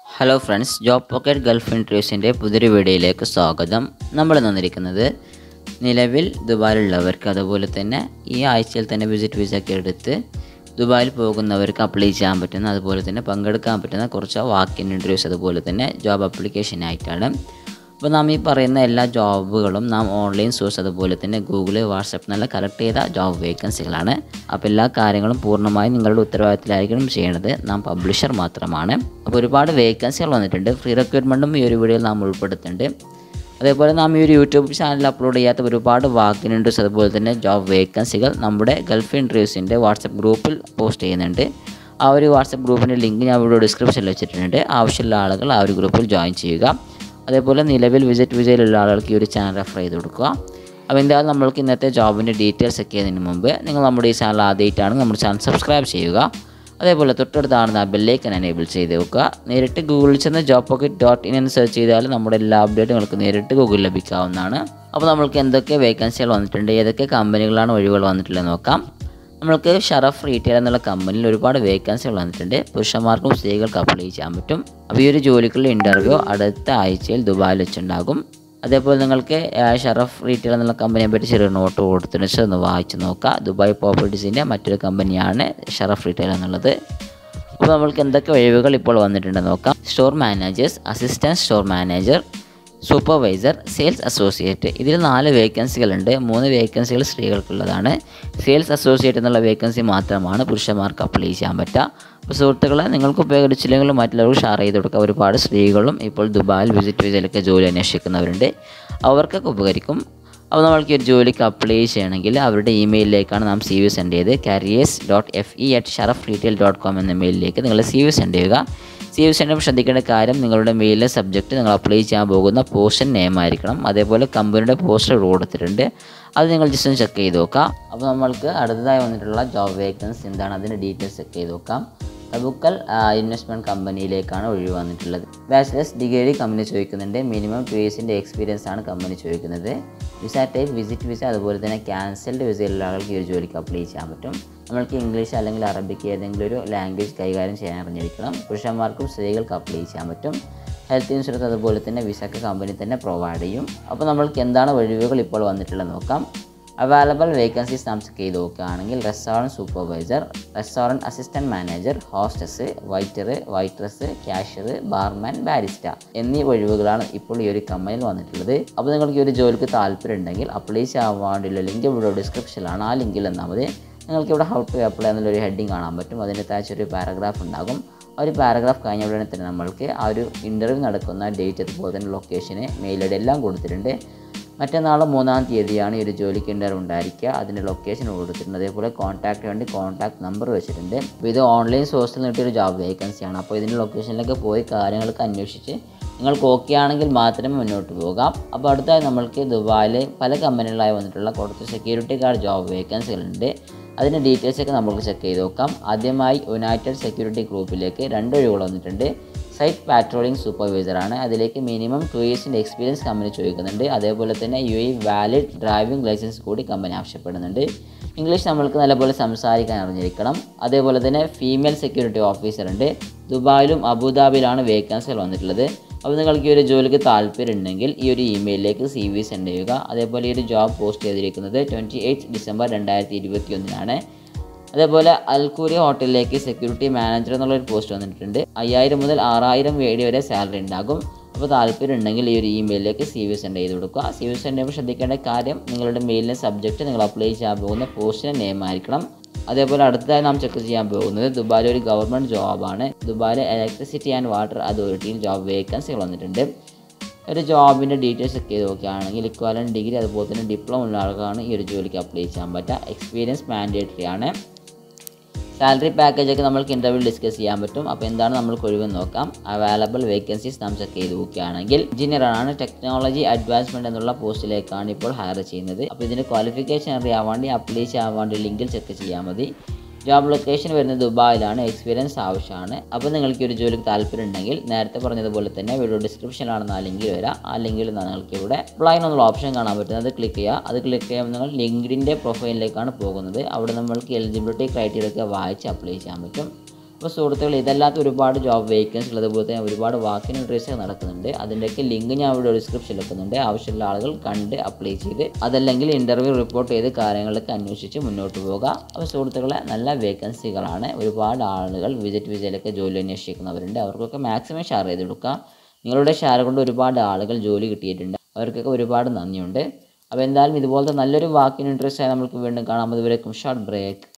hello friends job pocket gulf ഇൻട്രീസിൻ്റെ പുതിയൊരു വീഡിയോയിലേക്ക് സ്വാഗതം നമ്മൾ നിന്നിരിക്കുന്നത് നിലവിൽ ദുബായിലുള്ളവർക്ക് അതുപോലെ തന്നെ ഈ ആഴ്ചയിൽ തന്നെ വിസിറ്റ് വിസ ഒക്കെ എടുത്ത് ദുബായിൽ പോകുന്നവർക്ക് അപ്ലൈ ചെയ്യാൻ പറ്റുന്ന അതുപോലെ തന്നെ പങ്കെടുക്കാൻ പറ്റുന്ന കുറച്ച് വാക്കിൻ ഇൻ്റർവ്യൂസ് അതുപോലെ തന്നെ ജോബ് ആപ്ലിക്കേഷനായിട്ടാണ് അപ്പോൾ നാം ഈ പറയുന്ന എല്ലാ ജോബുകളും നാം ഓൺലൈൻ സോഴ്സ് അതുപോലെ തന്നെ ഗൂഗിൾ വാട്സപ്പ് നല്ല കളക്ട് ചെയ്ത ജോബ് വേക്കൻസികളാണ് അപ്പോൾ എല്ലാ കാര്യങ്ങളും പൂർണ്ണമായും നിങ്ങളുടെ ഉത്തരവാദിത്തത്തിലായിരിക്കണം ചെയ്യേണ്ടത് നാം പബ്ലിഷർ മാത്രമാണ് അപ്പോൾ ഒരുപാട് വേക്കൻസികൾ വന്നിട്ടുണ്ട് ഫ്രീ റിക്രൂട്ട്മെൻറ്റും ഈ ഒരു വീഡിയോയിൽ നാം ഉൾപ്പെടുത്തുന്നുണ്ട് അതേപോലെ നാം ഈ ഒരു യൂട്യൂബ് ചാനൽ അപ്ലോഡ് ചെയ്യാത്ത ഒരുപാട് വാക്കിൻ ഇൻട്രൂസ് അതുപോലെ തന്നെ ജോബ് വേക്കൻസികൾ നമ്മുടെ ഗൾഫ് ഇൻട്രൂസിൻ്റെ വാട്സപ്പ് ഗ്രൂപ്പിൽ പോസ്റ്റ് ചെയ്യുന്നുണ്ട് ആ ഒരു വാട്സപ്പ് ഗ്രൂപ്പിൻ്റെ ലിങ്ക് ഞാൻ ഇവിടെ ഡിസ്ക്രിപ്ഷനിൽ വെച്ചിട്ടുണ്ട് ആവശ്യമുള്ള ആളുകൾ ആ ഒരു ഗ്രൂപ്പിൽ ജോയിൻ ചെയ്യുക അതേപോലെ നിലവിൽ വിസിറ്റ് വിസയിലുള്ള ആളുകൾക്ക് ഈ ഒരു ചാനൽ റെഫർ ചെയ്ത് കൊടുക്കുക അപ്പോൾ എന്തായാലും നമ്മൾക്ക് ഇന്നത്തെ ജോബിൻ്റെ ഡീറ്റെയിൽസ് ഒക്കെ ചെയ്യുന്നതിന് മുമ്പ് നിങ്ങൾ നമ്മുടെ ഈ ചാനൽ ആദ്യമായിട്ടാണ് നമ്മുടെ ചാനൽ സബ്സ്ക്രൈബ് ചെയ്യുക അതേപോലെ തൊട്ടടുത്താണ് ആ ബെല്ലേക്ക് എനേബിൾ ചെയ്ത് വെക്കുക നേരിട്ട് ഗൂഗിളിൽ ചെന്ന് ജോബ് പോക്കറ്റ് ഡോട്ട് ഇൻ എന്ന് സെർച്ച് ചെയ്താൽ നമ്മുടെ എല്ലാ അപ്ഡേറ്റും നിങ്ങൾക്ക് നേരിട്ട് ഗൂഗിളിൽ ലഭിക്കാവുന്നതാണ് അപ്പോൾ നമ്മൾക്ക് എന്തൊക്കെ വേക്കൻസികൾ വന്നിട്ടുണ്ട് ഏതൊക്കെ കമ്പനികളാണ് ഒഴിവുകൾ വന്നിട്ടുള്ളത് നോക്കാം നമ്മൾക്ക് ഷറഫ് റീറ്റെയിൽ എന്നുള്ള കമ്പനിയിൽ ഒരുപാട് വേക്കൻസികൾ വന്നിട്ടുണ്ട് പുരുഷന്മാർക്കും സ്ത്രീകൾക്ക് അപ്ലൈ ചെയ്യാൻ പറ്റും അപ്പോൾ ഈ ഒരു ജോലിക്കുള്ള ഇൻ്റർവ്യൂ അടുത്ത ആഴ്ചയിൽ ദുബായിൽ വെച്ചുണ്ടാകും അതേപോലെ നിങ്ങൾക്ക് ആ, ഷറഫ് റീറ്റെയിൽ എന്നുള്ള കമ്പനിയെ പറ്റി ചെറിയ നോട്ട് കൊടുത്തിട്ട് വെച്ചാൽ ഒന്ന് വായിച്ച് നോക്കുക ദുബായ് പ്രോപ്പർട്ടീസിൻ്റെ മറ്റൊരു കമ്പനിയാണ് ഷറഫ് റീറ്റെയിൽ എന്നുള്ളത് അപ്പോൾ നമ്മൾക്ക് എന്തൊക്കെ ഒഴിവുകൾ ഇപ്പോൾ വന്നിട്ടുണ്ടെന്ന് നോക്കാം store managers assistant store manager supervisor sales associate ഇതിൽ നാല് വേക്കൻസികളുണ്ട് മൂന്ന് വേക്കൻസികൾ സ്ത്രീകൾക്കുള്ളതാണ് സെയിൽസ് അസോസിയേറ്റ് എന്നുള്ള വേക്കൻസി മാത്രമാണ് പുരുഷന്മാർക്ക് അപ്ലൈ ചെയ്യാൻ പറ്റുക അപ്പോൾ സുഹൃത്തുക്കളെ നിങ്ങൾക്ക് ഉപയോഗിച്ചില്ലെങ്കിലും മറ്റുള്ളവർക്ക് ഷെയർ ചെയ്ത് കൊടുക്കുക ഒരുപാട് സ്ത്രീകളും ഇപ്പോൾ ദുബായിൽ വിസിറ്റ് വിസയിലൊക്കെ ജോലി അന്വേഷിക്കുന്നവരുണ്ട് അവർക്കൊക്കെ ഉപകരിക്കും അപ്പോൾ നമ്മൾക്ക് ഈ ഒരു ജോലിക്ക് അപ്ലൈ ചെയ്യണമെങ്കിൽ അവരുടെ ഇമെയിലിലേക്കാണ് നാം സി വി സെൻഡ് ചെയ്ത് careers dot F E at Sharaf retail dot com എന്ന മെയിലിലേക്ക് നിങ്ങൾ സി വി സെൻഡ് ചെയ്യുക സി വി സെൻഡ് ചെയ്യുമ്പോൾ ശ്രദ്ധിക്കേണ്ട കാര്യം നിങ്ങളുടെ മെയിലിലെ സബ്ജക്റ്റ് നിങ്ങൾ അപ്ലൈ ചെയ്യാൻ പോകുന്ന പോർഷൻ നെയിം ആയിരിക്കണം അതേപോലെ കമ്പനിയുടെ പോസ്റ്റർ കൊടുത്തിട്ടുണ്ട് അത് നിങ്ങൾ ജസ്റ്റ് ഒന്ന് ചെക്ക് ചെയ്ത് നോക്കാം അപ്പോൾ നമ്മൾക്ക് അടുത്തതായി വന്നിട്ടുള്ള ജോബ് വേക്കൻസി എന്താണ് അതിൻ്റെ ഡീറ്റെയിൽസ് ചെക്ക് ചെയ്ത് നോക്കാം തബുക്കൽ ഇൻവെസ്റ്റ്മെൻറ്റ് കമ്പനിയിലേക്കാണ് ഒഴിവ് വന്നിട്ടുള്ളത് ബാച്ചിലേഴ്സ് ഡിഗ്രി കമ്പനി ചോദിക്കുന്നുണ്ട് മിനിമം ടു ഇയേഴ്സിൻ്റെ എക്സ്പീരിയൻസ് ആണ് കമ്പനി ചോദിക്കുന്നത് വിസ ടൈപ്പ് വിസിറ്റ് വിസ അതുപോലെ തന്നെ ക്യാൻസൽഡ് വിസയിലുള്ള ആൾക്ക് ഈ ഒരു ജോലിക്ക് അപ്ലൈ ചെയ്യാൻ പറ്റും നമ്മൾക്ക് ഇംഗ്ലീഷ് അല്ലെങ്കിൽ അറബിക്ക് ഏതെങ്കിലും ഒരു ലാംഗ്വേജ് കൈകാര്യം ചെയ്യാൻ അറിഞ്ഞിരിക്കണം പുരുഷന്മാർക്കും സ്ത്രീകൾക്ക് അപ്ലൈ ചെയ്യാൻ പറ്റും ഹെൽത്ത് ഇൻഷുറൻസ് അതുപോലെ തന്നെ വിസക്ക് കമ്പനി തന്നെ പ്രൊവൈഡ് ചെയ്യും അപ്പോൾ നമ്മൾക്ക് എന്താണ് ഒഴിവുകൾ ഇപ്പോൾ വന്നിട്ടുള്ളത് നോക്കാം അവൈലബിൾ വേക്കൻസീസ് നാം ചെക്ക് ചെയ്ത് നോക്കുകയാണെങ്കിൽ restaurant supervisor restaurant assistant manager hostess waiter waitress cashier barman barista എന്നീ ഒഴിവുകളാണ് ഇപ്പോൾ ഈ ഒരു കമ്പനിയിൽ വന്നിട്ടുള്ളത് അപ്പോൾ നിങ്ങൾക്ക് ഈ ഒരു ജോലിക്ക് താല്പര്യം ഉണ്ടെങ്കിൽ അപ്ലൈ ചെയ്യാൻ വേണ്ടിയുള്ള ലിങ്ക് ഇവിടെ ഡിസ്ക്രിപ്ഷനിലാണ് ആ ലിങ്കിൽ എന്നാൽ മതി നിങ്ങൾക്ക് ഇവിടെ ഹൗ ടു അപ്ലൈ എന്നുള്ളൊരു ഹെഡിങ് കാണാൻ പറ്റും അതിൻ്റെ താഴ്ച ഒരു പാരഗ്രാഫ് ഉണ്ടാകും ആ ഒരു പാരഗ്രാഫ് കഴിഞ്ഞ ഉടനെ തന്നെ നമ്മൾക്ക് ആ ഒരു ഇൻ്റർവ്യൂ നടക്കുന്ന ഡേറ്റ് അതുപോലെ തന്നെ ലൊക്കേഷന് മെയിൽ ഐ ഡി എല്ലാം കൊടുത്തിട്ടുണ്ട് മറ്റന്നാൾ മൂന്നാം തീയതിയാണ് ഈ ഒരു ജോലിക്ക് ഇൻ്റർവ്യൂ ഉണ്ടായിരിക്കുക അതിൻ്റെ ലൊക്കേഷൻ കൊടുത്തിട്ടുണ്ട് അതേപോലെ കോൺടാക്റ്റ് വേണ്ടി കോൺടാക്ട് നമ്പർ വെച്ചിട്ടുണ്ട് അപ്പോൾ ഇത് ഓൺലൈൻ സോഴ്സിൽ കിട്ടിയൊരു ജോബ് വേക്കൻസിയാണ് അപ്പോൾ ഇതിൻ്റെ ലൊക്കേഷനിലൊക്കെ പോയി കാര്യങ്ങളൊക്കെ അന്വേഷിച്ച് നിങ്ങൾക്ക് ഓക്കെ ആണെങ്കിൽ മാത്രമേ മുന്നോട്ട് പോകാം അപ്പോൾ അടുത്തായി നമ്മൾക്ക് ദുബായിൽ പല കമ്പനികളായി വന്നിട്ടുള്ള കുറച്ച് സെക്യൂരിറ്റി ഗാർഡ് ജോബ് വേക്കൻസികളുണ്ട് അതിൻ്റെ ഡീറ്റെയിൽസ് ഒക്കെ നമുക്ക് ചെക്ക് ചെയ്ത് നോക്കാം ആദ്യമായി യുണൈറ്റഡ് സെക്യൂരിറ്റി ഗ്രൂപ്പിലേക്ക് രണ്ട് ഒഴിവുകൾ വന്നിട്ടുണ്ട് സൈറ്റ് പാട്രോളിംഗ് സൂപ്പർവൈസറാണ് അതിലേക്ക് മിനിമം ടു ഇയേഴ്സിൻ്റെ എക്സ്പീരിയൻസ് കമ്പനി ചോദിക്കുന്നുണ്ട് അതേപോലെ തന്നെ U A valid driving licence കൂടി കമ്പനി ആവശ്യപ്പെടുന്നുണ്ട് ഇംഗ്ലീഷ് നമ്മൾക്ക് നല്ലപോലെ സംസാരിക്കാൻ അറിഞ്ഞിരിക്കണം അതേപോലെ തന്നെ ഫീമെയിൽ സെക്യൂരിറ്റി ഓഫീസർ ഉണ്ട് ദുബായിലും അബുദാബിയിലാണ് വേക്കൻസികൾ വന്നിട്ടുള്ളത് അപ്പോൾ നിങ്ങൾക്ക് ഈ ഒരു ജോലിക്ക് താല്പര്യം ഉണ്ടെങ്കിൽ ഈ ഒരു ഇമെയിലിലേക്ക് സി വി സെൻഡ് ചെയ്യുക അതേപോലെ ഈ ഒരു ജോബ് പോസ്റ്റ് ചെയ്തിരിക്കുന്നത് ട്വൻറ്റി എയ്റ്റ് ഡിസംബർ രണ്ടായിരത്തി ഇരുപത്തി ഒന്നിനാണ് അതേപോലെ അൽക്കൂരി ഹോട്ടലിലേക്ക് സെക്യൂരിറ്റി മാനേജർ എന്നുള്ള ഒരു പോസ്റ്റ് വന്നിട്ടുണ്ട് അയ്യായിരം മുതൽ ആറായിരം വേടി വരെ സാലറി ഉണ്ടാകും അപ്പോൾ താല്പര്യം ഉണ്ടെങ്കിൽ ഈ ഒരു ഇമെയിലിലേക്ക് സി വി സെൻഡ് ചെയ്ത് കൊടുക്കുക സി വി സെൻഡ് ചെയ്യുമ്പോൾ ശ്രദ്ധിക്കേണ്ട കാര്യം നിങ്ങളുടെ മെയിലിലെ സബ്ജക്റ്റ് നിങ്ങൾ അപ്ലൈ ചെയ്യാൻ പോകുന്ന പോസ്റ്റിൻ്റെ നെയിം ആയിരിക്കണം അതേപോലെ അടുത്തതായി നാം ചെക്ക് ചെയ്യാൻ പോകുന്നത് ദുബായിലെ ഒരു ഗവൺമെൻറ് ജോബാണ് ദുബായിലെ ഇലക്ട്രിസിറ്റി ആൻഡ് വാട്ടർ അതോറിറ്റിയിൽ ജോബ് വേക്കൻസികൾ വന്നിട്ടുണ്ട് ഒരു ജോബിൻ്റെ ഡീറ്റെയിൽസ് ഒക്കെ ചെയ്ത് നോക്കുകയാണെങ്കിൽ ഇക്വാലൻ ഡിഗ്രി അതുപോലെ തന്നെ ഡിപ്ലോമ ഉള്ള ആൾക്കാണ് ഈ ഒരു ജോലിക്ക് അപ്ലൈ ചെയ്യാൻ പറ്റുക എക്സ്പീരിയൻസ് മാൻഡേറ്ററി ആണ് സാലറി പാക്കേജ് ഒക്കെ നമ്മൾക്ക് ഇൻ്റർവ്യൂ ഡിസ്കസ് ചെയ്യാൻ പറ്റും അപ്പോൾ എന്താണ് നമ്മൾക്ക് ഒഴിവെന്ന് നോക്കാം അവൈലബിൾ വേക്കൻസീസ് നാം ചെക്ക് ചെയ്ത് നോക്കുകയാണെങ്കിൽ എഞ്ചിനീയർ ആണ് ടെക്നോളജി അഡ്വാൻസ്മെൻറ്റ് എന്നുള്ള പോസ്റ്റിലേക്കാണ് ഇപ്പോൾ ഹയർ ചെയ്യുന്നത് അപ്പോൾ ഇതിൻ്റെ ക്വാളിഫിക്കേഷൻ അറിയാൻ വേണ്ടി അപ്ലൈ ചെയ്യാൻ വേണ്ടി ലിങ്കിൽ ചെക്ക് ചെയ്യാൻ മതി ജോബ് ലൊക്കേഷൻ വരുന്നത് ദുബായിലാണ് എക്സ്പീരിയൻസ് ആവശ്യമാണ് അപ്പോൾ നിങ്ങൾക്ക് ഈ ഒരു ജോലിക്ക് താല്പര്യം ഉണ്ടെങ്കിൽ നേരത്തെ പറഞ്ഞതുപോലെ തന്നെ വീഡിയോ ഡിസ്ക്രിപ്ഷനിലാണ് ആ ലിങ്കിൽ വരാം ആ ലിങ്കിൽ നിങ്ങൾക്ക് ഇവിടെ അപ്ലൈ എന്നുള്ള ഓപ്ഷൻ കാണാൻ പറ്റും അത് ക്ലിക്ക് ചെയ്യുക അത് ക്ലിക്ക് ചെയ്യുമ്പോൾ നിങ്ങൾ ലിങ്ക്ഡിൻ്റെ പ്രൊഫൈലിലേക്കാണ് പോകുന്നത് അവിടെ നമ്മൾക്ക് എലിജിബിലിറ്റി ക്രൈറ്റീരിയ ഒക്കെ വായിച്ച് അപ്ലൈ ചെയ്യാൻ പറ്റും അപ്പോൾ സുഹൃത്തുക്കൾ ഇതല്ലാത്ത ഒരുപാട് ജോബ് വേക്കൻസി ഉള്ളതുപോലെ തന്നെ ഒരുപാട് വാക്കിൻ ഇൻട്രസ്റ്റ് നടക്കുന്നുണ്ട് അതിൻ്റെയൊക്കെ ലിങ്ക് ഞാൻ ഇവിടെ ഡിസ്ക്രിപ്ഷനിൽ വെക്കുന്നുണ്ട് ആവശ്യമുള്ള ആളുകൾ കണ്ട് അപ്ലൈ ചെയ്ത് അതല്ലെങ്കിൽ ഇൻ്റർവ്യൂ റിപ്പോർട്ട് ചെയ്ത് കാര്യങ്ങളൊക്കെ അന്വേഷിച്ച് മുന്നോട്ട് പോകുക അപ്പോൾ സുഹൃത്തുക്കളെ നല്ല വേക്കൻസികളാണ് ഒരുപാട് ആളുകൾ വിസിറ്റ് വിസയിലൊക്കെ ജോലി അന്വേഷിക്കുന്നവരുണ്ട് അവർക്കൊക്കെ മാക്സിമം ഷെയർ ചെയ്ത് കൊടുക്കുക നിങ്ങളുടെ ഷെയർ കൊണ്ട് ഒരുപാട് ആളുകൾ ജോലി കിട്ടിയിട്ടുണ്ട് അവർക്കൊക്കെ ഒരുപാട് നന്ദിയുണ്ട് അപ്പോൾ എന്തായാലും ഇതുപോലത്തെ നല്ലൊരു വാക്കിന് ഇൻട്രസ്റ്റ് ആയി നമുക്ക് വീണ്ടും കാണാം അതുവരേക്കും ഷോർട്ട് ബ്രേക്ക്